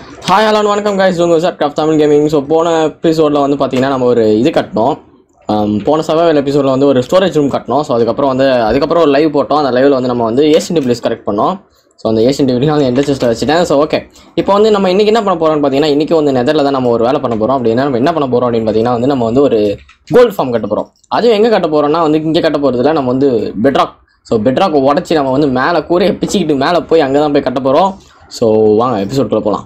Hi hello வணக்கம் guys உங்கள் sir craft Tamil gaming so போன எபிசோடில் வந்து பார்த்தீங்கன்னா நம்ம ஒரு இது கட்டினோம் ஆம், போன சர்வைவல் எபிசோடில் வந்து ஒரு ஸ்டோரேஜ் ரூம் கட்டினோம் ஸோ அதுக்கப்புறம் வந்து அதுக்கப்புறம் ஒரு லைவ் போட்டோம் அந்த லைவில் வந்து நம்ம வந்து ஏசியன் டிபிள்ஸ் கரெக்ட் பண்ணோம் ஸோ அந்த ஏசியன் டிபிள்ஸ் நான் எந்த செஸ்ட்டில் வச்சுட்டேன் ஸோ ஓகே இப்போ வந்து நம்ம இன்றைக்கி என்ன பண்ண போகிறோம்னு பார்த்தீங்கன்னா இன்றைக்கி வந்து நெதரில் தான் நம்ம ஒரு வேலை பண்ண போகிறோம் அப்படின்னா நம்ம என்ன பண்ண போகிறோம் அப்படின்னு பார்த்தீங்கன்னா வந்து நம்ம வந்து ஒரு கோல்டு ஃபார்ம் கட்ட போகிறோம் அதுவும் எங்கே கட்ட போகிறோம்னா வந்து இங்கே கட்ட போகிறதுல நம்ம வந்து பெட்ராக் ஸோ பெட்ராக் உடச்சி நம்ம வந்து மேலே கூரையை பிச்சுக்கிட்டு மேலே போய் அங்கே தான் போய் கட்ட போகிறோம் ஸோ வாங்க எபிசோட்குள்ளே போகலாம்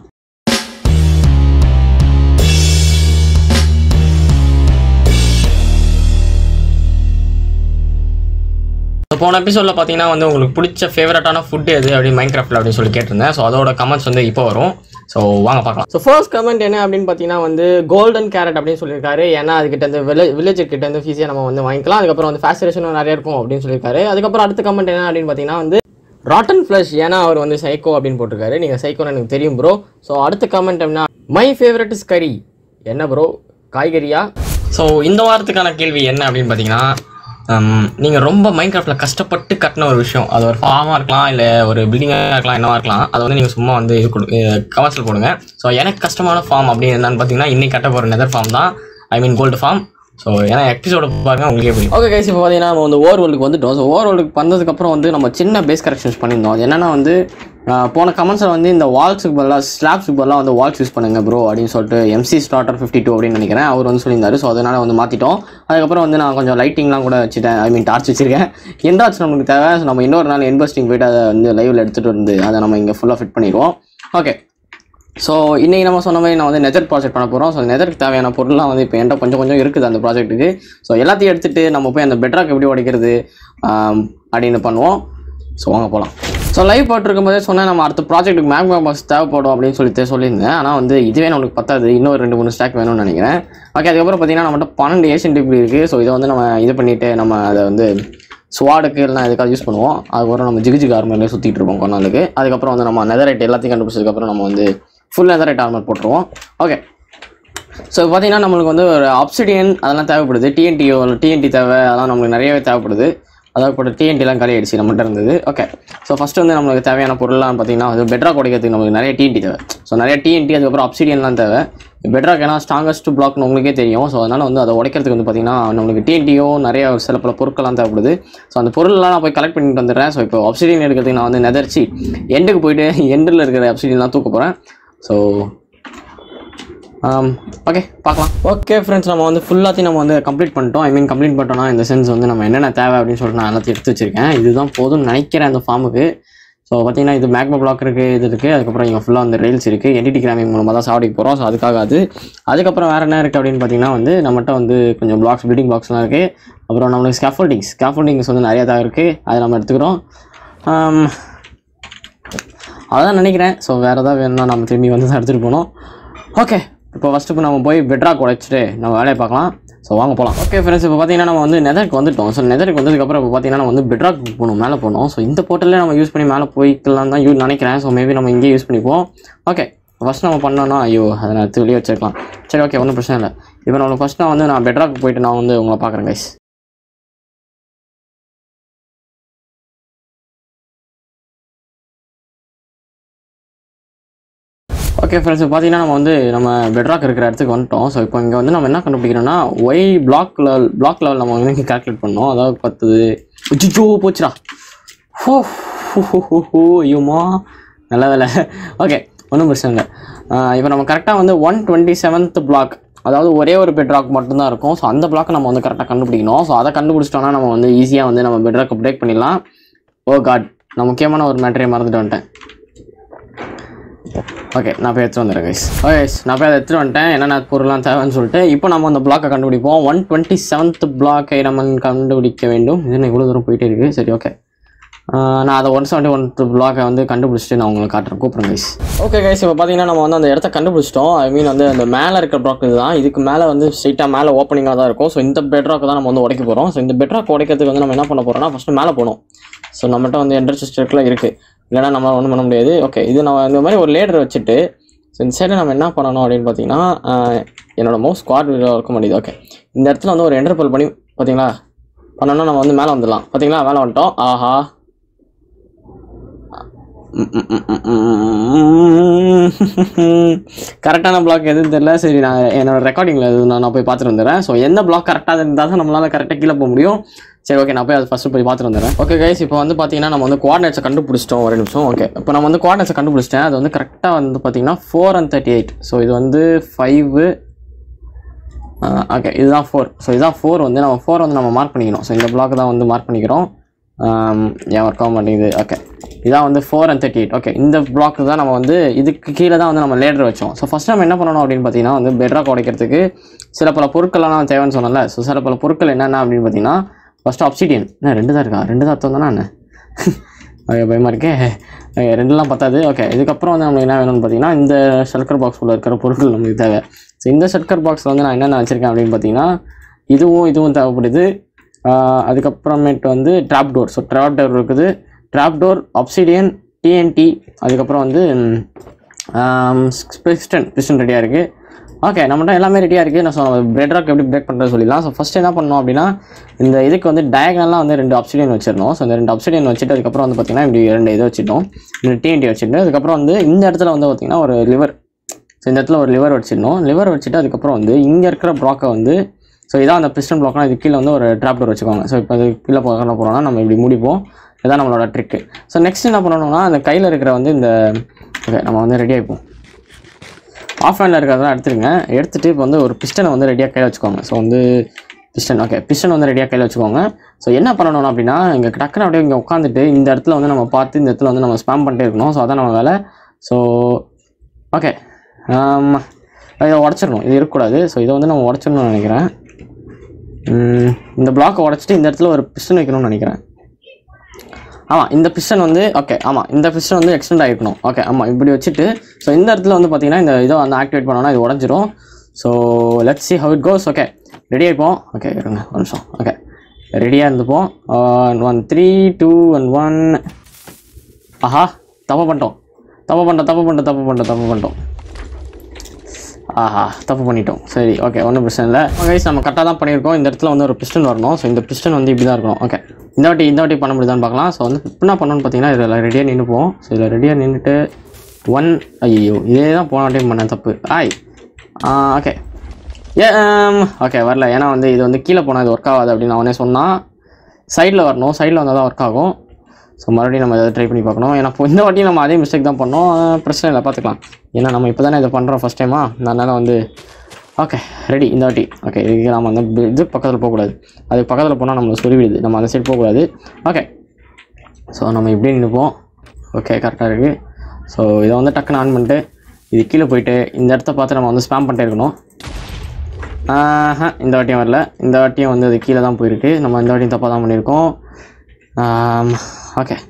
So, போன எபிசோடில் பார்த்தீங்கன்னா வந்து உங்களுக்கு பிடிச்ச ஃபேவரட்டான ஃபுட் எது அப்படின்னு மைண்ட் கிராஃப்டில் அப்படின்னு சொல்லி கேட்டிருந்தேன் ஸோ அதோட கமெண்ட்ஸ் வந்து இப்போ வரும் ஸோ வாங்க பார்க்கலாம் ஸோ ஃபர்ஸ்ட் கமெண்ட் என்ன அப்படின்னு பார்த்தீங்கன்னா வந்து கோல்டன் கேரட் அப்படின்னு சொல்லியிருக்காரு ஏன்னா அதுக்கிட்ட இருந்து வில்லேஜ் வில்லேஜ் கிட்ட இருந்து ஃபீஸியாக நம்ம வந்து வாங்கிக்கலாம் அதுக்கப்புறம் வந்து ஃபேசிலேஷனும் நிறைய இருக்கும் அப்படின்னு சொல்லியிருக்காரு அதுக்கப்புறம் அடுத்த கமெண்ட் என்ன அப்படின்னு பார்த்தீங்கன்னா வந்து ராட்டன் ஃப்ளஷ் ஏன்னா அவர் வந்து சைக்கோ அப்படின்னு போட்டிருக்காரு நீங்கள் சைக்கோன்னு எனக்கு தெரியும் ப்ரோ ஸோ அடுத்த கமெண்ட் என்ன மை ஃபேவரட் இஸ் கறி என்ன ப்ரோ காய்கறியா ஸோ இந்த வாரத்துக்கான கேள்வி என்ன அப்படின்னு பார்த்தீங்கன்னா நீங்கள் ரொம்ப மைண்ட் கிராஃப்டில் கஷ்டப்பட்டு கட்டின ஒரு விஷயம் அது ஒரு ஃபார்மாக இருக்கலாம் இல்லை ஒரு பில்டிங்காக இருக்கலாம் என்னவா இருக்கலாம் அதை வந்து நீங்கள் சும்மா வந்து இது கொடு கமெண்ட்ஸில் போடுங்க ஸோ எனக்கு கஷ்டமான ஃபார்ம் அப்படின்னு என்னன்னு பார்த்தீங்கன்னா இன்னைக்கு கட்ட போகிற நெதர் ஃபார்ம் தான் I mean gold farm so ஏன்னா எபிசோட பாருங்க உங்களுக்கே புரியும் ஓகே கைஸ் இப்போ பார்த்தீங்கன்னா நம்ம வந்து ஓவர் வேர்ல்டுக்கு வந்துட்டோம் ஸோ ஓவர் வேர்ல்டுக்கு வந்ததுக்கப்புறம் வந்து நம்ம சின்ன பேஸ் கரெக்ஷன்ஸ் பண்ணியிருந்தோம் அது என்னன்னா வந்து ஆஹ், போன கமெண்ட்ஸில் வந்து இந்த வால்ஸுக்கு பதிலாக ஸ்லாப்ஸுக்கு பதிலாக வந்து வால்ஸ் யூஸ் பண்ணுங்க ப்ரோ அப்படின்னு சொல்லிட்டு எம்சி ஸ்டார்டர் ஃபிஃப்டி டூ அப்படின்னு நினைக்கிறேன் அவர் வந்து சொல்லியிருந்தாரு ஸோ அதனால் வந்து மாற்றிட்டோம் அதுக்கப்புறம் வந்து நான் கொஞ்சம் லைட்டிங்லாம் கூட வச்சுட்டேன் ஐ மீன் டார்ச் வச்சிருக்கேன் எண்டாச்சு நமக்கு தேவை ஸோ நம்ம இன்னொரு நாள் இன்வெஸ்டிங் போயிட்டு அதை வந்து லைவில் எடுத்துகிட்டு வந்து அதை நம்ம இங்கே ஃபுல்லாக ஃபிட் பண்ணிடுவோம் ஓகே ஸோ இன்றைக்கி நம்ம சொன்ன மாதிரி நான் வந்து நெதர் ப்ராஜெக்ட் பண்ண போகிறோம் ஸோ நெதருக்கு தேவையான பொருள்லாம் வந்து இப்போ என்கிட்ட கொஞ்சம் கொஞ்சம் இருக்குது அந்த ப்ராஜெக்ட்டுக்கு ஸோ எல்லாத்தையும் எடுத்துகிட்டு நம்ம போய் அந்த பெட்ராக் எப்படி உடைக்கிறது ஆம், அப்படின்னு பண்ணுவோம் ஸோ வாங்க போகலாம் ஸோ லைவ் போட்டிருக்கும் போதே சொன்னேன் நம்ம அடுத்த ப்ராஜெக்ட்டுக்கு மேக்மா பாக்ஸ் தேவைப்படும் அப்படின்னு சொல்லிட்டு சொல்லியிருந்தேன் ஆனால் வந்து இதுவே நம்மளுக்கு பத்தாது இன்னும் ரெண்டு மூணு ஸ்டாக் வேணும்னு நினைக்கிறேன் ஓகே அதுக்கப்புறம் பார்த்தீங்கன்னா நம்மகிட்ட பன்னெண்டு ஏஷியன் டிகிரி இருக்குது ஸோ இதை வந்து நம்ம இது பண்ணிவிட்டு நம்ம அதை வந்து ஸ்வாடுக்கு இல்லைனா எதுக்காக யூஸ் பண்ணுவோம் அதுக்கப்புறம் நம்ம ஜிகு ஜிகு ஆர்மர்லேயே சுற்றிட்டு இருப்போம் கொஞ்ச நாளுக்கு அதுக்கப்புறம் வந்து நம்ம நெதரைட் எல்லாத்தையும் கண்டுபிடிச்சதுக்கப்புறம் நம்ம வந்து ஃபுல் நெதரைட் ஆர்மர் போட்டுருவோம் ஓகே ஸோ பார்த்தீங்கன்னா நம்மளுக்கு வந்து ஒரு ஆப்சிடியன் அதெல்லாம் தேவைப்படுது டிஎன்டியோ டிஎன்டி தேவை அதெல்லாம் நம்மளுக்கு நிறையவே தேவைப்படுது அதாவது இப்போ டிஎன்டிலாம் காலி ஆயிடுச்சு நம்மகிட்ட இருந்தது ஓகே ஸோ ஃபஸ்ட்டு வந்து நம்மளுக்கு தேவையான பொருள்லாம் பார்த்தீங்கன்னா வந்து பெட்ராக் உடைக்கிறதுக்கு நமக்கு நிறைய டிஎன்டி தேவை ஸோ நிறைய டிஎன்டி அதுக்கப்புறம் அப்சிடியன்லாம் தேவை பெட்ராக் ஏன்னா ஸ்ட்ராங்கஸ்ட் பிளாக்னு உங்களுக்கே தெரியும் ஸோ அதனால் வந்து அதை உடைக்கிறதுக்கு வந்து பார்த்தீங்கன்னா நம்மளுக்கு டிஎன்டியும் நிறைய ஒரு சில பல பொருட்கள்லாம் தேவைப்படுது ஸோ அந்த பொருள்லாம் நான் போய் கலெக்ட் பண்ணிட்டு வந்துடுறேன் ஸோ இப்போ அப்சிடியன் எடுக்கிறதுக்கு நான் வந்து நெதர்ச்சி எண்டுக்கு போயிட்டு எண்டில் இருக்கிற அப்சிடியன்லாம் தூக்க போகிறேன் ஸோ ஓகே பார்க்கலாம் ஓகே ஃப்ரெண்ட்ஸ் நம்ம வந்து ஃபுல்லாத்தையும் நம்ம வந்து கம்ப்ளீட் பண்ணிட்டோம் ஐ மீன் கம்ப்ளீட் பண்ணிட்டோம்னா இந்த சென்ஸ் வந்து நம்ம என்னென்ன தேவை அப்படின்னு சொல்லிட்டு நான் எல்லாத்தையும் எடுத்து வச்சிருக்கேன் இதுதான் போதும்னு நினைக்கிறேன் அந்த ஃபார்முக்கு ஸோ பார்த்தீங்கன்னா இது மேக்மா பிளாக் இருக்குது இது இருக்குது அதுக்கப்புறம் இங்கே ஃபுல்லாக வந்து ரெயில்ஸ் இருக்குது என்டிடி கிராமிங் மூலமாக தான் சாவடிக்கு போகிறோம் ஸோ அதுக்காக அது அதுக்கப்புறம் வேறு என்ன இருக்குது அப்படின்னு பார்த்தீங்கன்னா வந்து நம்மகிட்ட வந்து கொஞ்சம் பிளாக்ஸ் பில்டிங் பிளாக்ஸ்லாம் இருக்குது அப்புறம் நம்மளுக்கு ஸ்கேஃபோல்டிங்ஸ் ஸ்கேஃபோல்டிங்ஸ் வந்து நிறையா தான் இருக்குது அதை நம்ம எடுத்துக்கிறோம் ஆம், அவ்வளோதான் நினைக்கிறேன் ஸோ வேறு ஏதாவது வேணும்னா நம்ம திரும்பி வந்து தான் எடுத்துகிட்டு போகணும் ஓகே இப்போ ஃபஸ்ட்டு இப்போ நம்ம போய் பெட்ராக் உடைச்சிட்டு நம்ம வேலையை பார்க்கலாம் ஸோ வாங்க போகலாம் ஓகே ஃப்ரெண்ட்ஸ் இப்போ பார்த்தீங்கன்னா நம்ம வந்து நெதருக்கு வந்துட்டோம் ஸோ நெதருக்கு வந்ததுக்கப்புறம் இப்போ பார்த்தீங்கன்னா நம்ம வந்து பெட்ராக் போகணும் மேலே போகணும் ஸோ இந்த போர்ட்டலே நம்ம யூஸ் பண்ணி மேலே போய்க்கலாம் தான் யூ நினைக்கிறேன் ஸோ மேபி நம்ம இங்கேயே யூஸ் பண்ணிப்போம் ஓகே ஃபஸ்ட் நம்ம பண்ணோன்னா ஐயோ அதை நான் எடுத்து வெளியே வச்சிருக்கலாம் சரி ஓகே ஒன்றும் பிரச்சனை இல்லை இப்போ நம்ம ஃபஸ்ட் நான் வந்து நான் பெட்ராக் போயிட்டு நான் வந்து உங்களை பார்க்குறேன் கைஸ் ஓகே ஃப்ரெண்ட்ஸ் பார்த்தீங்கன்னா நம்ம வந்து நம்ம பெட்ராக் இருக்கிற இடத்துக்கு வந்துட்டோம் ஸோ இப்போ இங்கே வந்து நம்ம என்ன கண்டுபிடிக்கிறோம்னா Y block level block level நம்ம வந்து கால்குலேட் பண்ணோம் அதாவது பத்துது அச்சோ போச்சுடா ஹோ ஹோ ஹோ ஹோ ஐயோமா நல்ல வேலை ஓகே ஒன்றும் பிரச்சனை இல்லை இப்போ நம்ம கரெக்டாக வந்து ஒன் டுவெண்ட்டி செவன்த் பிளாக் அதாவது ஒரே ஒரு பெட்ராக் மட்டும்தான் இருக்கும் ஸோ அந்த பிளாக்கை நம்ம வந்து கரெக்டாக கண்டுபிடிக்கணும் ஸோ அதை கண்டுபிடிச்சிட்டோம்னா நம்ம வந்து ஈஸியாக வந்து நம்ம பெட்ராக்கை பிரேக் பண்ணிடலாம் ஓ காட் நான் முக்கியமான ஒரு மேட்டரையை மறந்துட்டு வந்துட்டேன் ஓகே நான் போய் எடுத்துட்டு வந்துடுறேன் கைஸ் ஓகே நான் போய் அதை எடுத்துட்டு வந்துட்டேன் என்னென்ன பொருள்லாம் தேவைன்னு சொல்லிட்டு இப்போ நம்ம அந்த பிளாக்கை கண்டுபிடிப்போம் ஒன் டுவெண்ட்டி செவன்த் பிளாக்கை நம்ம கண்டுபிடிக்க வேண்டும் இது என்ன இவ்வளோ தூரம் போயிட்டே இருக்குது சரி ஓகே நான் அதை ஒன் செவன்ட்டி ஒன் பிளாக்கை வந்து கண்டுபிடிச்சிட்டு நான் உங்களுக்கு காட்டுறேன் கூப்பிட்றேன் கைஸ் ஓகே கைஸ் இப்போ பார்த்தீங்கன்னா நம்ம வந்து அந்த இடத்த கண்டுபிடிச்சிட்டோம் ஐ மீன் வந்து அந்த மேலே இருக்கிற பிளாக் இதுதான் இதுக்கு மேலே வந்து ஸ்ட்ரைட்டாக மேலே ஓப்பனிங்காக தான் இருக்கும் ஸோ இந்த பெட்ராக் தான் நம்ம வந்து உடைக்க போகிறோம் ஸோ இந்த பெட்ராக் உடைக்கிறதுக்கு வந்து நம்ம என்ன பண்ண போகிறோம்னா ஃபஸ்ட்டு மேலே போகணும் ஸோ நம்மகிட்ட வந்து என்ட்ரன்ஸ் ஸ்டேட்லாம் இருக்குது இல்லைனா நம்மளால் ஒன்றும் பண்ண முடியாது ஓகே இது நம்ம இந்த மாதிரி ஒரு லேடர் வச்சுட்டு ஸோ இந்த சைடில் நம்ம என்ன பண்ணணும் அப்படின்னு பார்த்தீங்கன்னா ஆஹ், என்னோட மவுஸ் ஸ்குவாட் இருக்க முடியுது ஓகே இந்த இடத்துல வந்து ஒரு என்டர்பல் பண்ணி பார்த்தீங்களா பண்ணோன்னா நம்ம வந்து மேலே வந்துடலாம் பார்த்தீங்களா மேலே வந்துட்டோம் ஆஹா கரெக்டான பிளாக் எதுவும் தெரியல சரி நான் என்னோட ரெக்கார்டிங்கில் எது நான் நான் போய் பார்த்துட்டு வந்துடுறேன் ஸோ எந்த பிளாக் கரெக்டாக இருந்தால் தான் நம்மளால் கரெக்டாக கீழே போக முடியும் சரி ஓகே நான் போய் அதை ஃபஸ்ட்டு போய் பார்த்துட்டு வந்துடுறேன் ஓகே கைஸ் இப்போ வந்து பார்த்தீங்கன்னா நம்ம வந்து கோஆர்டினேட்ஸை கண்டுபிடிச்சிட்டோம் ஒரு நிமிஷம் ஓகே இப்போ நம்ம வந்து கோஆர்டினேட்ஸை கண்டுபிடிச்சிட்டேன் அது வந்து கரெக்டாக வந்து பார்த்தீங்கன்னா four and thirty eight so இது வந்து ஃபைவு ஓகே இதுதான் ஃபோர் ஸோ இதுதான் ஃபோர் வந்து நம்ம ஃபோர் வந்து நம்ம மார்க் பண்ணிக்கணும் ஸோ இந்த பிளாக் தான் வந்து மார்க் பண்ணிக்கிறோம் ஆம், ஏன் ஒர்க் ஆக மாட்டேங்குது ஓகே இதான் வந்து four and thirty eight okay இந்த பிளாக் தான் நம்ம வந்து இதுக்கு கீழே தான் வந்து நம்ம லேடர் வச்சோம் ஸோ ஃபஸ்ட் நம்ம என்ன பண்ணணும் அப்படின்னு பார்த்தீங்கன்னா வந்து பெட்ராக் உடைக்கிறதுக்கு சில பல பொருட்கள்லாம் நான் தேவைன்னு சொன்னேன்ல ஸோ சில பல பொருட்கள் என்னென்ன அப்படின்னு பார்த்தீங்கன்னா ஃபஸ்ட்டு அப்சிடியன் என்ன ரெண்டு தான் இருக்கா ரெண்டு தான் அர்த்தம் தானே என்ன ஓகே பயமாக இருக்கே ஓகே ரெண்டுலாம் பத்தாது ஓகே இதுக்கப்புறம் வந்து நம்மளுக்கு என்ன வேணும்னு பார்த்தீங்கன்னா இந்த ஷல்கர் பாக்ஸ்குள்ளே இருக்கிற பொருட்கள் நமக்கு தேவை ஸோ இந்த ஷல்கர் பாக்ஸில் வந்து நான் என்னென்ன வச்சுருக்கேன் அப்படின்னு பார்த்தீங்கன்னா இதுவும் இதுவும் தேவைப்படுது ஆஹ் அதுக்கப்புறமேட்டு வந்து trap door so trap door இருக்குது ட்ராப் டோர் அப்சிடியன் டிஎன்டி அதுக்கப்புறம் வந்து பிஸ்டன் பிஸ்டன் ரெடியாக இருக்குது ஓகே நம்மகிட்ட எல்லாமே ரெடியாக இருக்குது நான் சொன்ன பிரெட் ராக் எப்படி பிரேக் பண்ணுறது சொல்லிடலாம் ஸோ ஃபஸ்ட்டு என்ன பண்ணோம் அப்படின்னா இந்த இதுக்கு வந்து டயகனலாக வந்து ரெண்டு அப்சிடியன் வச்சிடணும் ஸோ இந்த ரெண்டு அப்சிடியன் வச்சுட்டு அதுக்கப்புறம் வந்து பார்த்திங்கன்னா இப்படி ரெண்டு இது வச்சுட்டோம் ரெண்டு டிஎன்டி வச்சுட்டு அதுக்கப்புறம் வந்து இந்த இடத்துல வந்து பார்த்திங்கன்னா ஒரு லிவர் ஸோ இந்த இடத்துல ஒரு லிவர் வச்சிடணும் லிவர் வச்சுட்டு அதுக்கப்புறம் வந்து இங்கே இருக்கிற ப்ளாக்கை வந்து ஸோ இதான் அந்த பிஸ்டன் ப்ளாக்னா இது கீழே வந்து ஒரு ட்ராப் டோர் வச்சுக்கோங்க ஸோ இப்போ அது கீழே போக போகிறோம்னா நம்ம இப்படி முடிப்போம் இதான் நம்மளோட ட்ரிக்கு ஸோ நெக்ஸ்ட் என்ன பண்ணணும்னா அந்த கையில் இருக்கிற வந்து இந்த ஓகே நம்ம வந்து ரெடி ஆகிப்போம் ஆஃப் ஹேண்டில் இருக்கிறதெல்லாம் எடுத்துருங்க எடுத்துகிட்டு இப்போ வந்து ஒரு பிஸ்டனை வந்து ரெடியாக கையில் வச்சுக்கோங்க ஸோ வந்து பிஸ்டன் ஓகே பிஸ்டன் வந்து ரெடியாக கையில் வச்சுக்கோங்க ஸோ என்ன பண்ணணும் அப்படின்னா இங்கே டக்குன்னு அப்படியே இங்கே உட்காந்துட்டு இந்த இடத்துல வந்து நம்ம பார்த்து இந்த இடத்துல வந்து நம்ம ஸ்பேம் பண்ணிட்டே இருக்கணும் ஸோ அதான் நம்ம வேலை ஸோ ஓகே இதை உடச்சிடணும் இது இருக்கக்கூடாது ஸோ இதை வந்து நம்ம உடச்சிடணும்னு நினைக்கிறேன் உம், இந்த பிளாக்கை உடச்சிட்டு இந்த இடத்துல ஒரு பிஸ்டன் வைக்கணும்னு நினைக்கிறேன் ஆமாம் இந்த பிஸ்டன் வந்து ஓகே ஆமாம் இந்த பிஸ்டன் வந்து எக்ஸ்டெண்ட் ஆகிருக்கணும் ஓகே ஆமாம் இப்படி வச்சுட்டு ஸோ இந்த இடத்துல வந்து பார்த்தீங்கன்னா இந்த இதை வந்து ஆக்டிவேட் பண்ணோன்னா இது உடஞ்சிரும் so let's see how it goes okay ready ஆகிப்போம் ஓகே இருங்க ஒரு நிமிஷம் ஓகே ரெடியாக இருந்துப்போம் one three two and one ஆஹா தப்பு பண்ணிட்டோம் தப்பு பண்ணிட்டோம் தப்பு பண்ணிட்டோம் தப்பு பண்ணிட்டோம் தப்பு பண்ணிட்டோம் ஆஹா தப்பு பண்ணிட்டோம் சரி ஓகே ஒன்றும் பிரச்சனை இல்லை கைஸ் நம்ம கரெக்டாக தான் பண்ணியிருக்கோம் இந்த இடத்துல வந்து ஒரு பிஸ்டன் வரணும் ஸோ இந்த பிஸ்டன் வந்து இப்படி தான் இருக்கணும் ஓகே இந்த வாட்டி இந்த வாட்டி பண்ண முடியுதான்னு பார்க்கலாம் ஸோ வந்து இப்போ என்ன பண்ணணும்னு பார்த்தீங்கன்னா இதில் ரெடியாக நின்றுப்போம் ஸோ இதில் ரெடியாக நின்றுட்டு ஒன் ஐயோ இதே தான் போன வாட்டியும் பண்ணேன் தப்பு ஆய் ஓகே ஏ ஓகே வரல ஏன்னா வந்து இது வந்து கீழே போனால் இது ஒர்க் ஆகாது அப்படின்னு நான் உடனே சொன்னால் சைடில் வரணும் சைடில் வந்தால் தான் ஒர்க் ஆகும் ஸோ மறுபடியும் நம்ம எதாவது ட்ரை பண்ணி பார்க்கணும் ஏன்னா இப்போ இந்த வாட்டி நம்ம அதே மிஸ்டேக் தான் பண்ணோம் ஆஹ் பிரச்சனை இல்லை பார்த்துக்கலாம் ஏன்னா நம்ம இப்போ தானே இதை பண்ணுறோம் ஃபஸ்ட் டைமா அதனால் வந்து ஓகே ரெடி இந்த வாட்டி ஓகே இதுக்கு நம்ம அந்த பி- இது பக்கத்தில் போகக்கூடாது அதுக்கு பக்கத்தில் போனால் நம்மளை சொருவிடுது நம்ம அந்த சைடு போகக்கூடாது ஓகே ஸோ நம்ம இப்படியே நின்றுப்போம் ஓகே கரெக்டாக இருக்குது ஸோ இதை வந்து டக்குன்னு ஆன் பண்ணிட்டு இது கீழே போயிட்டு இந்த இடத்த பார்த்து நம்ம வந்து ஸ்பேம் பண்ணிட்டே இருக்கணும் ஆஹா, இந்த வாட்டியும் வரல இந்த வாட்டியும் வந்து அது கீழே தான் போயிருக்கு நம்ம இந்த வாட்டியும் தப்பாக தான் பண்ணியிருக்கோம் ஓகே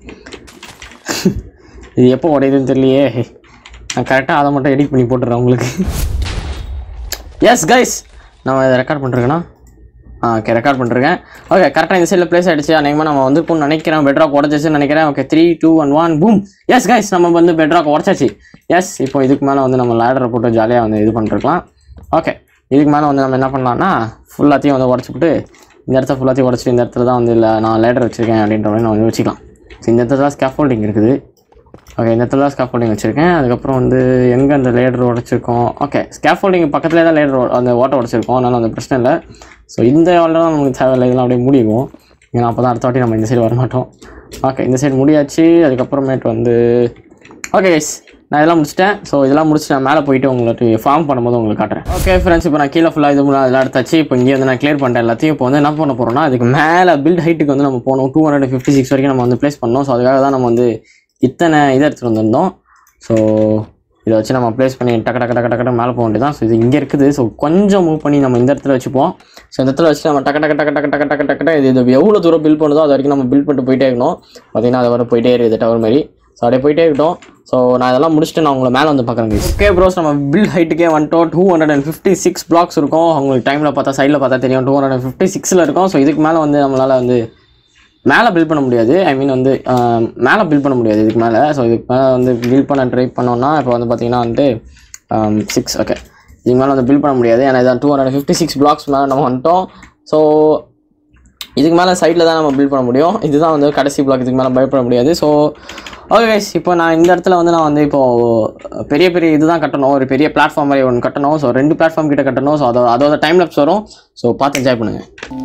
இது எப்போ உடையுதுன்னு தெரியலையே நான் கரெக்டாக அதை மட்டும் எடிட் பண்ணி போட்டுறேன் உங்களுக்கு எஸ் கைஸ் நம்ம இதை ரெக்கார்ட் பண்ணிருக்கேன்னா ஆ ஓகே ரெக்கார்ட் பண்ணிருக்கேன் ஓகே கரெக்டாக இந்த சைடில் ப்ளேஸ் ஆகிடுச்சு அநேகமாக நம்ம வந்து இப்போ நினைக்கிறேன் பெட்ராக் உடச்சிச்சுன்னு நினைக்கிறேன் okay three two one one boom yes guys நம்ம வந்து பெட்ராக் உடச்சாச்சு எஸ் இப்போ இதுக்கு மேலே வந்து நம்ம லேடரை போட்டு ஜாலியாக வந்து இது பண்ணிருக்கலாம் ஓகே இதுக்கு மேலே வந்து நம்ம என்ன பண்ணலாம்னா ஃபுல்லாத்தையும் வந்து உடச்சிவிட்டு இந்த இடத்த ஃபுல்லாத்தையும் உடச்சிட்டு இந்த இடத்துல தான் வந்து இல்லை நான் லேடர் வச்சுருக்கேன் அப்படின்ற மாதிரி நான் வந்து வச்சுக்கலாம் ஸோ இந்த இடத்துல தான் ஸ்கேஃபோல்டிங் இருக்குது ஓகே இந்த இடத்துல தான் ஸ்கேஃபோல்டிங் வச்சுருக்கேன் அதுக்கப்புறம் வந்து எங்கே அந்த லேடர் உடச்சிருக்கோம் ஓகே ஸ்கேஃபோல்டிங் பக்கத்துலேயே தான் லேடர் அந்த ஓட்டை உடச்சிருக்கோம் அதனால் அந்த பிரச்சனை இல்லை ஸோ இந்த தான் நமக்கு தேவையில்லை இதெல்லாம் அப்படியே முடியும் ஏன்னா அப்போ தான் அடுத்த வாட்டி நம்ம இந்த சைடு வரமாட்டோம் ஓகே இந்த சைடு முடியாச்சு அதுக்கப்புறமேட்டு வந்து ஓகே கைஸ் நான் இதெல்லாம் முடிச்சிட்டேன் ஸோ இதெல்லாம் முடிச்சுட்டு நான் மேலே போயிட்டு உங்களுக்கு ஃபார்ம் பண்ணும்போது உங்களுக்கு காட்டுறேன் ஓகே ஃப்ரெண்ட்ஸ் இப்போ நான் கீழே ஃபுல்லாக இது முன்னாடி அதெல்லாம் எடுத்தாச்சு இப்போ இங்கே வந்து நான் கிளியர் பண்ணிட்டேன் எல்லாத்தையும் இப்போ வந்து என்ன பண்ண போகிறோம்னா அதுக்கு மேலே பில்ட் ஹைட்டுக்கு வந்து நம்ம போனோம் டூ ஹண்ட்ரட் ஃபிஃப்டி சிக்ஸ் வரைக்கும் நம்ம வந்து ப்ளேஸ் பண்ணோம் ஸோ அதுக்காக தான் நம்ம வந்து இத்தனை இதை எடுத்துகிட்டு வந்திருந்தோம் ஸோ இதை வச்சு நம்ம ப்ளேஸ் பண்ணி டக்கு டக்கு டக்கு டக்கு மேலே போக வேண்டியதான் ஸோ இது இங்கே இருக்குது ஸோ கொஞ்சம் மூவ் பண்ணி நம்ம இந்த இடத்துல வச்சுப்போம் ஸோ இந்த இடத்துல வச்சு நம்ம டக்கு டக்கு டக்கு டக்கு டக்கு டக்கு டக்கு இது இது எவ்வளோ தூரம் பில் பண்ணுதோ அது வரைக்கும் நம்ம பில் பண்ணிட்டு போயிட்டே இருக்கணும் பார்த்தீங்கன்னா அது வரை போயிட்டே இருக்குது டவர் மாதிரி ஸோ அப்படியே போயிட்டே இருக்கட்டும் ஸோ நான் இதெல்லாம் முடிச்சுட்டு நான் உங்களை மேலே வந்து பார்க்குறேன் ஓகே ப்ரோஸ் நம்ம பில் ஹைட்டுக்கே வந்துட்டோம் two hundred and fifty six blocks இருக்கும் உங்களுக்கு டைமில் பார்த்தா சைடில் பார்த்தா தெரியும் டூ ஹண்ட்ரட் அண்ட் ஃபிஃப்டி சிக்ஸில் இருக்கும் ஸோ இதுக்கு மேலே வந்து நம்மளால் வந்து மேலே பில்ட் பண்ண முடியாது ஐ மீன் வந்து ஆஹ், மேலே பில்ட் பண்ண முடியாது இதுக்கு மேலே ஸோ இதுக்கு மேலே வந்து பில்ட் பண்ண ட்ரை பண்ணோம்னா இப்போ வந்து பார்த்தீங்கன்னா வந்துட்டு சிக்ஸ் ஓகே இதுக்கு மேலே வந்து பில்ட் பண்ண முடியாது ஏன்னா இதான் two hundred fifty six blocks மேலே நம்ம வந்துட்டோம் ஸோ இதுக்கு மேலே சைடில் தான் நம்ம பில்ட் பண்ண முடியும் இதுதான் வந்து கடைசி பிளாக் இதுக்கு மேலே பயப்பட முடியாது ஸோ ஓகே கைஸ் இப்போ நான் இந்த இடத்துல வந்து நான் வந்து இப்போ பெரிய பெரிய இதுதான் கட்டணும் ஒரு பெரிய பிளாட்ஃபார்ம் மாதிரி ஒன்று கட்டணும் ஸோ ரெண்டு பிளாட்ஃபார்ம் கிட்ட கட்டணும் ஸோ அதோட அதோட டைம் லேப்ஸ் வரும் ஸோ பார்த்து என்ஜாய் பண்ணுங்க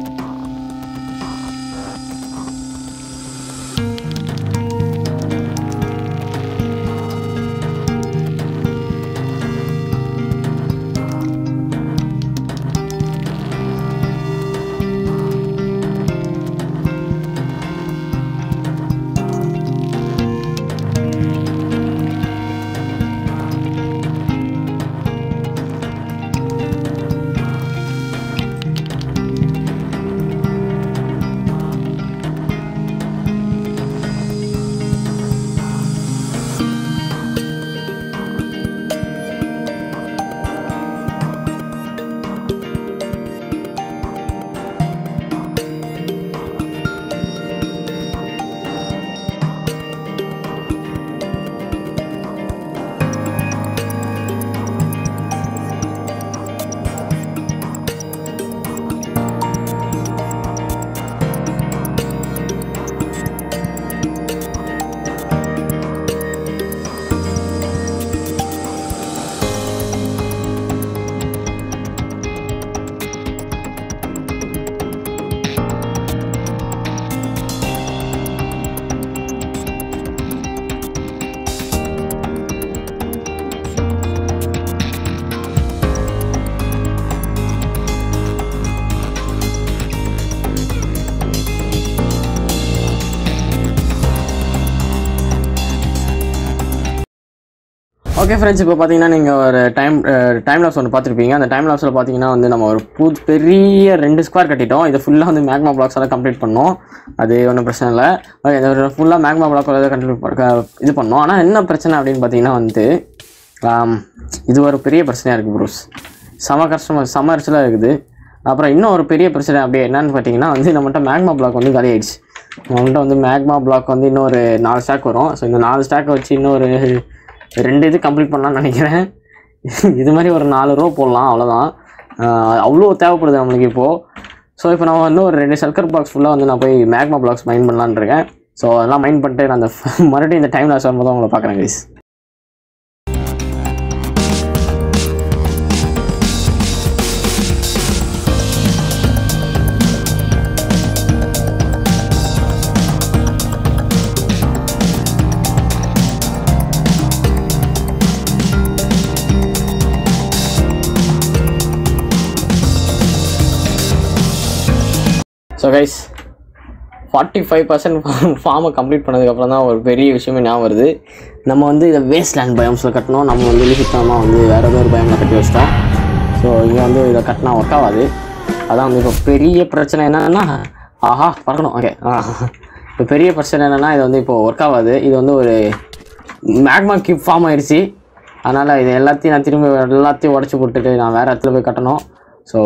ஓகே ஃப்ரெண்ட்ஸ் இப்போ பார்த்தீங்கன்னா நீங்கள் ஒரு டைம் டைம் லாப்ஸ் ஒன்று பார்த்துருப்பீங்க அந்த டைம் லாப்ஸில் பார்த்தீங்கன்னா வந்து நம்ம ஒரு புது பெரிய ரெண்டு ஸ்கொயர் கட்டிட்டோம் இது ஃபுல்லாக வந்து மேக்மா பிளாக்ஸ் எல்லாம் கம்ப்ளீட் பண்ணோம் அது ஒன்றும் பிரச்சனை இல்லை ஓகே இந்த ஃபுல்லாக மேக்மா பிளாக் கண்டினியூ இது பண்ணோம் ஆனால் என்ன பிரச்சனை அப்படின்னு பார்த்தீங்கன்னா வந்து ஆம், இது ஒரு பெரிய பிரச்சனையாக இருக்குது ப்ரூஸ் செம கஷ்டமாக செம அரிச்சலாக இருக்குது அப்புறம் இன்னும் ஒரு பெரிய பிரச்சனை அப்படியே என்னன்னு பார்த்தீங்கன்னா வந்து நம்மகிட்ட மேக்மா பிளாக் வந்து காலி ஆயிடுச்சு நம்மகிட்ட வந்து மேக்மா பிளாக் வந்து இன்னும் ஒரு நாலு ஸ்டாக் வரும் ஸோ இந்த நாலு ஸ்டாக்கை வச்சு இன்னொரு ரெண்டு இது கம்ப்ளீட் பண்ணலாம்னு நினைக்கிறேன் இது மாதிரி ஒரு நாலு ரூபா போடலாம் அவ்வளோதான் ஆஹ் அவ்வளோ தேவைப்படுது நம்மளுக்கு இப்போது ஸோ இப்போ நான் வந்து ஒரு ரெண்டு சல்கர் பாக்ஸ் ஃபுல்லாக வந்து நான் போய் மேக்மா பிளாக்ஸ் மைண்ட் பண்ணலான்னு இருக்கேன் ஸோ அதெல்லாம் மைண்ட் பண்ணிட்டு நான் அந்த மறுபடியும் இந்த டைம் லாஸ் வரும்போது உங்களை பார்க்குறேன் guys so guys forty five percent ஃபார்மை கம்ப்ளீட் பண்ணதுக்கப்புறம் தான் ஒரு பெரிய விஷயமே ஞாபகம் வருது நம்ம வந்து இதை வேஸ்ட் லேண்ட் பயம்ஸில் கட்டணும் நம்ம வந்து சுத்தமாக வந்து வேறு ஏதோ ஒரு பயமில் கட்டி வச்சிட்டோம் ஸோ இங்கே வந்து இதை கட்டினா ஒர்க் ஆகாது அதான் வந்து இப்போ பெரிய பிரச்சனை என்னன்னா ஆஹா பறக்கணும் ஓகே ஆ இப்போ பெரிய பிரச்சனை என்னென்னா இது வந்து இப்போ ஒர்க் ஆகாது இது வந்து ஒரு மேக்மா கியூப் ஃபார்ம் ஆயிடுச்சு அதனால் இது எல்லாத்தையும் நான் திரும்ப எல்லாத்தையும் உடச்சி போட்டுட்டு நான் வேறு இடத்துல போய் கட்டணும் ஸோ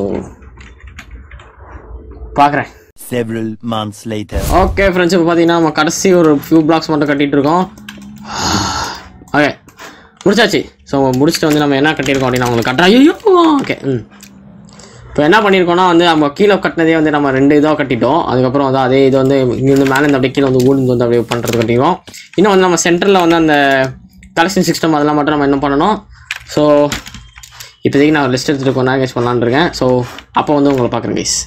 பார்க்குறேன் Several months later. Okay friends இப்போ பார்த்தீங்கன்னா நம்ம கடைசி ஒரு ஃபியூ பிளாக்ஸ் மட்டும் கட்டிட்டு இருக்கோம் ஓகே முடிச்சாச்சு ஸோ முடிச்சுட்டு வந்து நம்ம என்ன கட்டியிருக்கோம் அப்படின்னு உங்களுக்கு கட்டுறேன் ஐயோ ஓகே ம் இப்போ என்ன பண்ணியிருக்கோம்னா வந்து நம்ம கீழே கட்டினதே வந்து நம்ம ரெண்டு இதாக கட்டிட்டோம் அதுக்கப்புறம் வந்து அதே இது வந்து இங்கேருந்து மேலே இருந்து அப்படியே கீழே வந்து ஊடுந்து வந்து அப்படியே பண்ணுறது கட்டிடுவோம் இன்னும் வந்து நம்ம சென்டரில் வந்து அந்த கலெக்ஷன் சிஸ்டம் அதெல்லாம் மட்டும் நம்ம என்ன பண்ணணும் ஸோ இப்போதைக்கு நான் லிஸ்ட் எடுத்துகிட்டு கொஞ்ச நேரம் கேஸ் பண்ணலான்னு இருக்கேன் ஸோ அப்போ வந்து உங்களை பார்க்குறேன் கேஸ்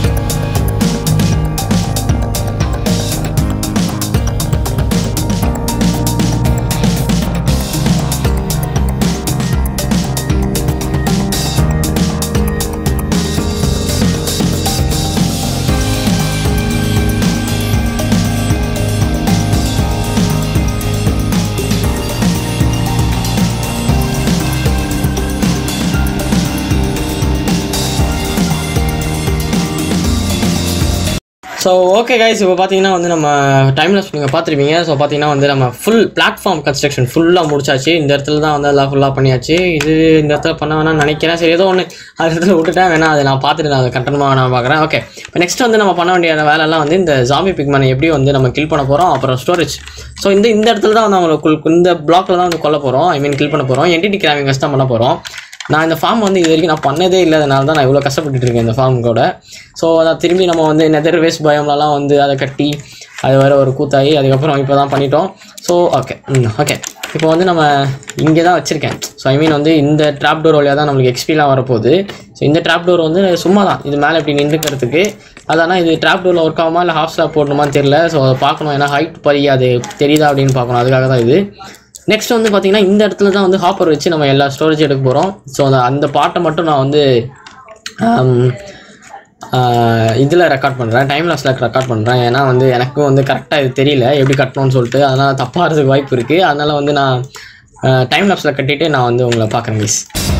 ஸோ ஓகே கைஸ் இப்போ பார்த்தீங்கன்னா வந்து நம்ம டைம்லெஸ் நீங்கள் பார்த்துருப்பீங்க ஸோ பார்த்தீங்கன்னா வந்து நம்ம ஃபுல் பிளாட்ஃபார்ம் கன்ஸ்ட்ரக்ஷன் ஃபுல்லாக முடிச்சாச்சு இந்த இடத்துல தான் வந்து எல்லாம் ஃபுல்லாக பண்ணியாச்சு இது இந்த இடத்துல பண்ண வேணாம்னு நினைக்கிறேன் சரி ஏதோ ஒன்று அது இடத்துல விட்டுட்டேன் வேணா அதை நான் பார்த்துட்டு நான் அதை கட்டணமாக நான் பார்க்குறேன் ஓகே இப்போ நெக்ஸ்ட் வந்து நம்ம பண்ண வேண்டிய வேலைலாம் வந்து இந்த ஜாம்பி பிக்மனை எப்படி வந்து நம்ம கில் பண்ண போகிறோம் அப்புறம் ஸ்டோரேஜ் ஸோ இந்த இந்த இடத்துல தான் வந்து அவங்களை குல் இந்த பிளாக்ல தான் வந்து கொல்ல போகிறோம் ஐ மீன் கில் பண்ண போகிறோம் என்டிடி கிராமிங் தான் பண்ண போகிறோம் நான் இந்த ஃபார்ம் வந்து இது வரைக்கும் நான் பண்ணதே இல்லாதனால தான் நான் இவ்வளோ கஷ்டப்பட்டுட்டு இருக்கேன் இந்த ஃபார்ம் கூட ஸோ அதை திரும்பி நம்ம வந்து நெதர் வேஸ்ட் பயம்லலாம் வந்து அதை கட்டி அது வேறு ஒரு கூத்தாகி அதுக்கப்புறம் இப்போ தான் பண்ணிட்டோம் ஸோ ஓகே ம் ஓகே இப்போ வந்து நம்ம இங்கே தான் வச்சுருக்கேன் ஸோ ஐ மீன் வந்து இந்த ட்ராப் டோர் வழியாக தான் நம்மளுக்கு எக்ஸ்பிலாம் வரப்போகுது ஸோ இந்த ட்ராப் டோர் வந்து சும்மா தான் இது மேலே இப்படி நின்றுக்கிறதுக்கு அதனால் இது ட்ராப் டோரில் ஒர்க் ஆகுமா இல்லை ஹாஃப் ஸ்லாப் போடணுமான்னு தெரியல ஸோ அதை பார்க்கணும் ஏன்னா ஹைட் பரி அது தெரியுதா அப்படின்னு பார்க்கணும் அதுக்காக தான் இது நெக்ஸ்ட் வந்து பார்த்தீங்கன்னா இந்த இடத்துல தான் வந்து ஹாப்பர் வச்சு நம்ம எல்லா ஸ்டோரேஜ் எடுக்க போகிறோம் ஸோ அந்த அந்த பாட்டை மட்டும் நான் வந்து இதில் ரெக்கார்ட் பண்ணுறேன் டைம் லாஸில் ரெக்கார்ட் பண்ணுறேன் ஏன்னா வந்து எனக்கும் வந்து கரெக்டாக இது தெரியல எப்படி கட்டணும்னு சொல்லிட்டு அதனால் தப்பாகிறதுக்கு வாய்ப்பு இருக்குது அதனால் வந்து நான் டைம் லாப்ஸில் கட்டிட்டு நான் வந்து உங்களை பார்க்குறேன் மிஸ்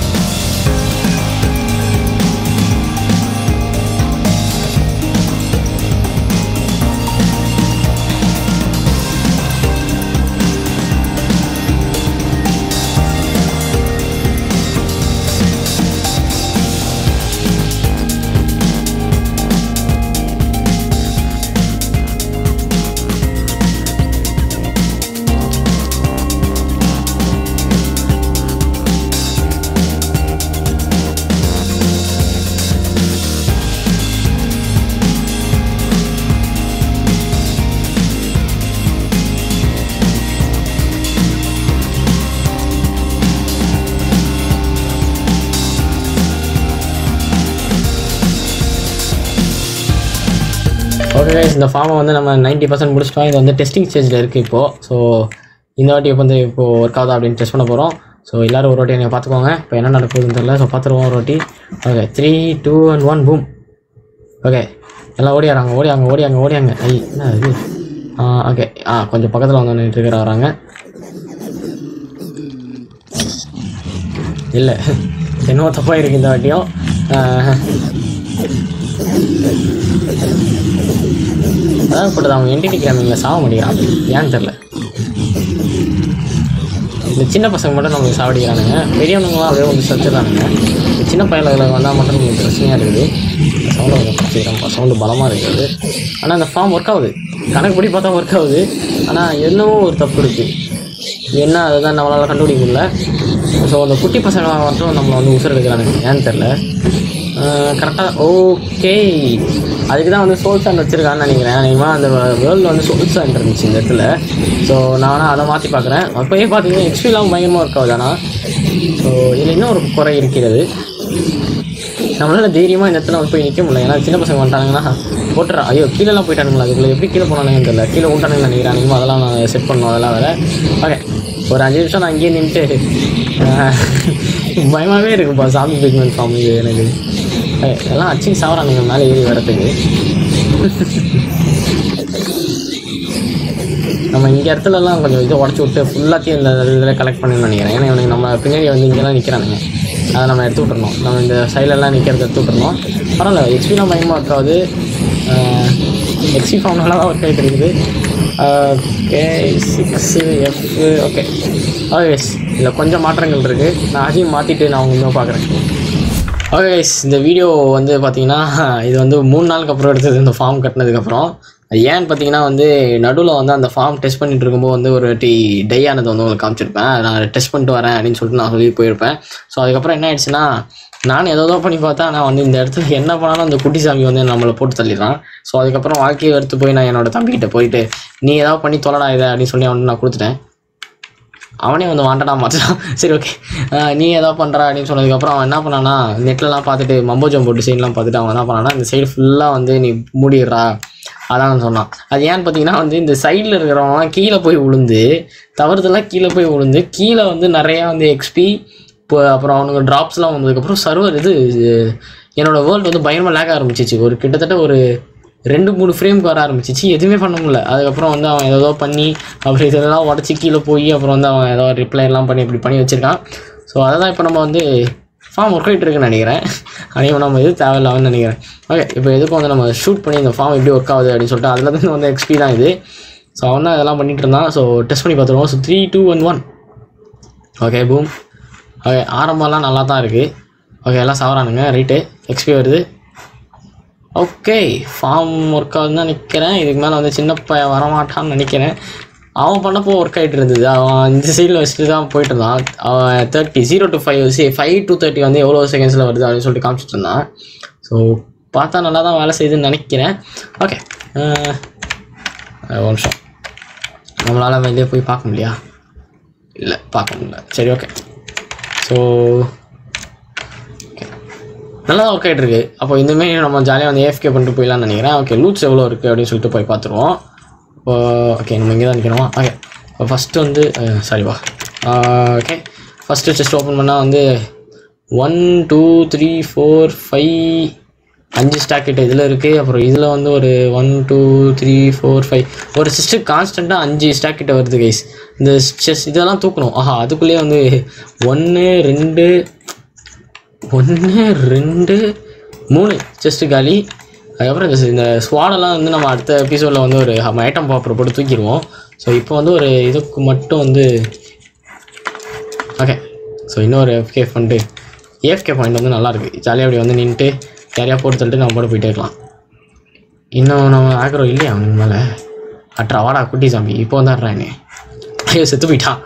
ஓகே guys இந்த ஃபார்மை வந்து நம்ம 90% பர்சன்ட் முடிச்சிட்டோம் இது வந்து டெஸ்டிங் ஸ்டேஜில் இருக்குது இப்போது ஸோ இந்த வாட்டி இப்போ வந்து இப்போது ஒர்க் ஆகுதா அப்படின்னு டெஸ்ட் பண்ண போகிறோம் ஸோ எல்லோரும் ஒரு வாட்டி நீங்கள் பார்த்துக்கோங்க இப்போ என்ன நடக்குதுன்னு தெரியல ஸோ பார்த்துருவோம் ஒரு வாட்டி okay three two and one boom okay எல்லாம் ஓடியாராங்க ஓடியாங்க ஓடியாங்க ஓடியாங்க ஐ என்ன இது ஆ ஓகே ஆ கொஞ்சம் பக்கத்தில் வந்து நின்றுட்டு இருக்கிற வராங்க இல்லை என்னவோ தப்பாக இருக்குது இந்த வாட்டியும் ஆ, அதான் போட்டது அவங்க என்டிடி கிராமிங்கில் சாக மாட்டேங்கிறான் ஏன்னு தெரில இந்த சின்ன பசங்க மட்டும் நமக்கு சாவடிக்கிறானுங்க பெரியவனுங்களாம் அப்படியே வந்து சத்துறானுங்க இந்த சின்ன பயல்களை வந்தால் மட்டும் நமக்கு பிரச்சனையாக இருக்குது சவுண்டு கொஞ்சம் குறைச்சிக்கிறேன்ப்பா சவுண்டு பலமாக இருக்குது ஆனால் இந்த ஃபார்ம் ஒர்க் ஆகுது கணக்குப்படி பார்த்தா ஒர்க் ஆகுது ஆனால் என்னவோ ஒரு தப்பு இருக்குது என்ன அதுதான் நம்மளால் கண்டுபிடிக்க முடியல ஸோ அந்த குட்டி பசங்க மட்டும் நம்மளை வந்து உசுர் எடுக்கிறானுங்க ஏன்னு தெரில கரெக்டாக ஓகே அதுக்கு தான் வந்து சோல் சாண்ட் வச்சுருக்கான்னு நினைக்கிறேன் அதிகமாக அந்த வேர்ல்டில் வந்து சோல் சாண்ட் இருந்துச்சு இந்த இடத்துல ஸோ நான் வேணால் அதை மாற்றி பார்க்குறேன் அப்போயே பார்த்தீங்கன்னா எக்ஸ்பிலாம் பயங்கரமாக ஒர்க் ஆகுது ஆனால் ஸோ இதில் இன்னும் ஒரு குறை இருக்கிறது நம்மளால தைரியமாக இந்த இடத்துல வந்து போய் நிற்க முடியல ஏன்னா சின்ன பசங்க வந்துட்டாங்கன்னா போட்டுறா ஐயோ கீழெல்லாம் போயிட்டானுங்களா அதுக்குள்ளே எப்படி கீழே போனானுங்கன்னு தெரியல கீழே விட்டானுங்கன்னு நினைக்கிறானுங்க அதெல்லாம் நான் செட் பண்ணணும் அதெல்லாம் வேறு ஓகே ஒரு அஞ்சு நிமிஷம் நான் அங்கேயே நின்றுட்டு பயமாகவே இருக்குப்பா சாமி பிக்மெண்ட் ஃபார்ம் இது எனக்கு ஏய், எல்லாம் அச்சு சாவறானுங்க மேலே ஏறி வரத்துக்கு நம்ம இங்கே இடத்துலலாம் கொஞ்சம் இதை உடச்சி விட்டு ஃபுல்லாத்தையும் இந்த இதில் கலெக்ட் பண்ணணும்னு நினைக்கிறேன் ஏன்னா இவனுக்கு நம்ம பின்னாடி வந்து இங்கெல்லாம் நிற்கிறானுங்க அதை நம்ம எடுத்து விட்டுறணும் நம்ம இந்த சைட்லலாம் நிற்கிறத எடுத்து விட்டுறணும் பரவாயில்ல எக்ஸ்பிலாம் பயமாக ஒர்க் ஆகுது எக்ஸ்பி ஃபார்ம் நல்லா தான் ஒர்க் ஆகிட்டு இருக்குது okay six F okay okay இதில் கொஞ்சம் மாற்றங்கள் இருக்குது நான் அதையும் மாற்றிட்டு நான் உங்க இன்னும் பார்க்குறேன் ஓகே guys, இந்த வீடியோ வந்து பார்த்தீங்கன்னா இது வந்து மூணு நாளுக்கு அப்புறம் எடுத்தது இந்த ஃபார்ம் கட்டினதுக்கப்புறம் அது ஏன்னு பார்த்தீங்கன்னா வந்து நடுவில் வந்து அந்த ஃபார்ம் டெஸ்ட் பண்ணிட்டு இருக்கும்போது வந்து ஒரு டி டை ஆனது வந்து உங்களுக்கு காமிச்சிருப்பேன் நான் டெஸ்ட் பண்ணிட்டு வரேன் அப்படின்னு சொல்லிட்டு நான் சொல்லி போயிருப்பேன் ஸோ அதுக்கப்புறம் என்ன ஆயிடுச்சுன்னா நானும் ஏதோ பண்ணி பார்த்தா நான் வந்து இந்த இடத்துல என்ன பண்ணாலும் அந்த குட்டி சாமி வந்து நம்மளை போட்டு தள்ளிடுறான் ஸோ அதுக்கப்புறம் வாழ்க்கையை எடுத்து போய் நான் என்னோட தம்பிக்கிட்ட போயிட்டு நீ ஏதாவது பண்ணி தொலைடா இதை அப்படின்னு சொல்லி அவனுக்கு நான் கொடுத்துட்டேன் அவனே வந்து வாண்டடா மாட்டான் சரி ஓகே நீ ஏதாவது பண்ணுற அப்படின்னு சொன்னதுக்கப்புறம் அவன் என்ன பண்ணானா நெட்லலாம் பார்த்துட்டு மம்போ ஜம்போ டிசைன்லாம் பார்த்துட்டு அவன் என்ன பண்ணானா இந்த சைடு ஃபுல்லாக வந்து நீ மூடிடுறா அதான் அவன் சொன்னான் அது ஏன்னு பார்த்தீங்கன்னா வந்து இந்த சைடில் இருக்கிறவன் கீழே போய் விழுந்து தவறுதெல்லாம் கீழே போய் விழுந்து கீழே வந்து நிறையா வந்து எக்ஸ்பி இப்போ அப்புறம் அவனுக்கு ட்ராப்ஸ்லாம் வந்ததுக்கப்புறம் சர்வர் இது என்னோட வேர்ல்டு வந்து பயங்கரமாக லேக் ஆரம்பிச்சிச்சு ஒரு கிட்டத்தட்ட ஒரு ரெண்டு மூணு ஃப்ரேம்க்கு வர ஆரம்பிச்சிச்சு எதுவுமே பண்ண முடியல அதுக்கப்புறம் வந்து அவன் ஏதோ பண்ணி அப்புறம் இதெல்லாம் உடச்சி கீழே போய் அப்புறம் வந்து அவன் ஏதோ ரிப்ளை எல்லாம் பண்ணி இப்படி பண்ணி வச்சிருக்கான் ஸோ அதை தான் இப்போ நம்ம வந்து ஃபார்ம் ஒர்க் ஆகிட்டு இருக்குன்னு நினைக்கிறேன் அதையும் நம்ம இது தேவையில்லாமன்னு நினைக்கிறேன் ஓகே இப்போ எதுக்கும் வந்து நம்ம ஷூட் பண்ணி இந்த ஃபார்ம் எப்படி ஒர்க் ஆகுது அப்படின்னு சொல்லிட்டு அதில் இருந்து வந்து எக்ஸ்பி தான் இது ஸோ அவன் தான் இதெல்லாம் பண்ணிட்டு இருந்தான் ஸோ டெஸ்ட் பண்ணி பார்த்துருவோம் so three two one one okay boom okay ஆரம்பம்லாம் நல்லா தான் இருக்குது ஓகே எல்லாம் சவரானுங்க ரைட்டு எக்ஸ்பி வருது ஓகே ஃபார்ம் ஒர்க் ஆகுதுன்னு தான் நிற்கிறேன் இதுக்கு மேலே வந்து சின்ன பையன் வரமாட்டான்னு நினைக்கிறேன் அவன் பண்ணப்போ ஒர்க் ஆகிட்டு இருந்தது அவன் இந்த சைடில் வச்சுட்டு தான் போயிட்டு இருந்தான் அவன் thirty zero two five C five two thirty வந்து எவ்வளோ செகண்ட்ஸில் வருது அப்படின்னு சொல்லிட்டு காமிச்சிட்டு இருந்தான் ஸோ பார்த்தா நல்லா தான் வேலை செய்யுதுன்னு நினைக்கிறேன் ஓகே அஹ் ஒரு நிமிஷம் நம்மளால் வெளியே போய் பார்க்க முடியா இல்லை பார்க்க முடியல சரி ஓகே ஸோ நல்லா ஒர்க் ஆகிட்டு இருக்கு அப்போ இந்தமாரி நம்ம ஜாலியாக வந்து ஏஎஃப்கே பண்ணிட்டு போயிடலாம்னு நினைக்கிறேன் ஓகே லூட்ஸ் எவ்வளோ இருக்குது அப்படின்னு சொல்லிட்டு போய் பார்த்துருவோம் இப்போ ஓகே நம்ம இங்கே தான் நிற்கிறோமா ஓகே இப்போ ஃபஸ்ட்டு வந்து சாரி வா ஓகே ஃபஸ்ட்டு செஸ்ட் ஓப்பன் பண்ணால் வந்து one two three four five அஞ்சு ஸ்டாக் கிட்ட இதில் இருக்குது அப்புறம் இதில் வந்து ஒரு one two three four five ஒரு சிஸ்டர் கான்ஸ்டண்ட்டாக அஞ்சு ஸ்டாக் கிட்ட வருது கைஸ் இந்த செஸ் இதெல்லாம் தூக்கணும் ஆஹா அதுக்குள்ளேயே வந்து ஒன்று ரெண்டு ஒன்று ரெண்டு மூணு செஸ்ட்டு காலி அதுக்கப்புறம் இந்த இந்த ஸ்வாடெல்லாம் வந்து நம்ம அடுத்த எபிசோடில் வந்து ஒரு ஐட்டம் பாப்பர் போட்டு தூக்கிடுவோம் ஸோ இப்போ வந்து ஒரு இதுக்கு மட்டும் வந்து ஓகே ஸோ இன்னொரு எஃப்கே ஃபண்டு ஏஎஃப்கே பாயிண்ட் வந்து நல்லாயிருக்கு ஜாலியாக அப்படி வந்து நின்றுட்டு யாரையா போட்டு தள்ளிட்டு நம்ம போட்டு போயிட்டே இருக்கலாம் இன்னும் நம்ம ஆக்கிறோம் இல்லையா அவனுக்கு மேலே அட்ரா வாடா குட்டி சாமி இப்போ வந்து ஆடுறானே ஐயோ செத்து போயிட்டான்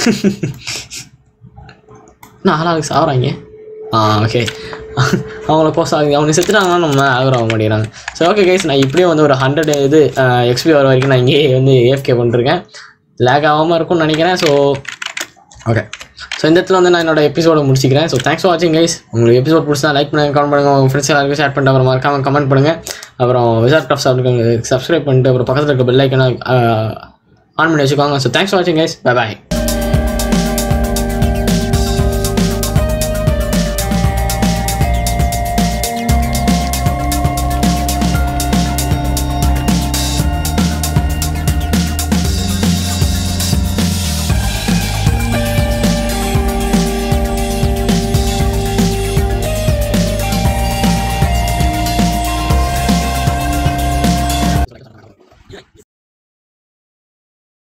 நான் ஆளாளுக்கு சாப்பிட்றாங்க ஆ ஓகே அவங்கள கோஸ் ஆகுது அவங்க செத்துட்டாங்கன்னா நம்ம ஆகிற ஆக மாட்டேங்கிறாங்க சரி ஓகே கைஸ் நான் இப்படியே வந்து ஒரு ஹண்ட்ரட் இது எக்ஸ்பி வர வரைக்கும் நான் இங்கேயே வந்து ஏஎஃப்கே பண்ணிருக்கேன் லேக் ஆகாமல் இருக்கும்னு நினைக்கிறேன் ஸோ ஓகே ஸோ இந்த இடத்துல வந்து நான் என்னோட எபிசோட முடிச்சிக்கிறேன் ஸோ தேங்க்ஸ் ஃபார் வாட்சிங் கைஸ் உங்களுக்கு எபிசோட் பிடிச்சா லைக் பண்ணுங்க கமெண்ட் பண்ணுங்க உங்கள் ஃப்ரெண்ட்ஸ் எல்லாருக்கும் ஷேர் பண்ணிட்டு அப்புறம் மறக்காம கமெண்ட் பண்ணுங்கள் அப்புறம் விசாட் கிராஃப்ட் சாப்பிட்டு சப்ஸ்கிரைப் பண்ணிட்டு அப்புறம் பக்கத்தில் இருக்க பெல் ஐக்கனை ஆன் பண்ணி வச்சுக்கோங்க ஸோ தேங்க்ஸ் ஃபார் வாட்சிங் கைஸ் பை பாய்